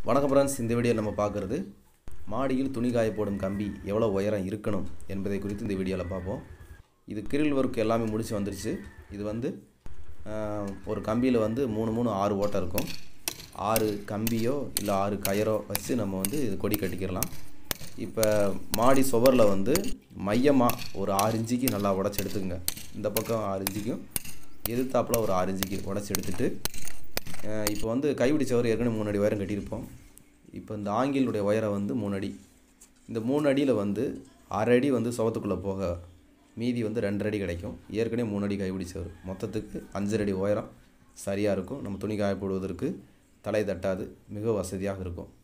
வணக்கம் ஃப்ரெண்ட்ஸ் இந்த வீடியோ நம்ம பார்க்குறது மாடியில் துணி காய போடும் கம்பி எவ்வளோ உயரம் இருக்கணும் என்பதை குறித்து இந்த வீடியோவில் பார்ப்போம் இது கிரில் ஒர்க் எல்லாமே முடிச்சு வந்துருச்சு இது வந்து ஆஹ், ஒரு கம்பியில் வந்து மூணு மூணு ஆறு ஓட்டை இருக்கும் ஆறு கம்பியோ இல்லை ஆறு கயரோ வச்சு நம்ம வந்து இது கொடி கட்டிக்கிடலாம் இப்போ மாடி சுவரில் வந்து மையமாக ஒரு ஆறு இன்ச்சுக்கு நல்லா உடச்சி எடுத்துக்கங்க இந்த பக்கம் ஆறு இன்ச்சுக்கும் எதிர்த்தாப்பில் ஒரு ஆறு இன்ச்சுக்கு உடச்சி எடுத்துட்டு அஹ் இப்போ வந்து கைப்பிடி சவர் ஏற்கனவே மூணு அடி உயரம் கட்டியிருப்போம் இப்போ இந்த ஆங்கிலுடைய உயரம் வந்து மூணு அடி இந்த மூணு அடியில் வந்து அரை அடி வந்து சுவத்துக்குள்ளே போக மீதி வந்து ரெண்டரை அடி கிடைக்கும் ஏற்கனவே மூணு அடி கைப்பிடி சவர் மொத்தத்துக்கு அஞ்சரை அடி உயரம் சரியாக இருக்கும் நம்ம துணி காய போடுவதற்கு தலை தட்டாது மிக வசதியாக இருக்கும்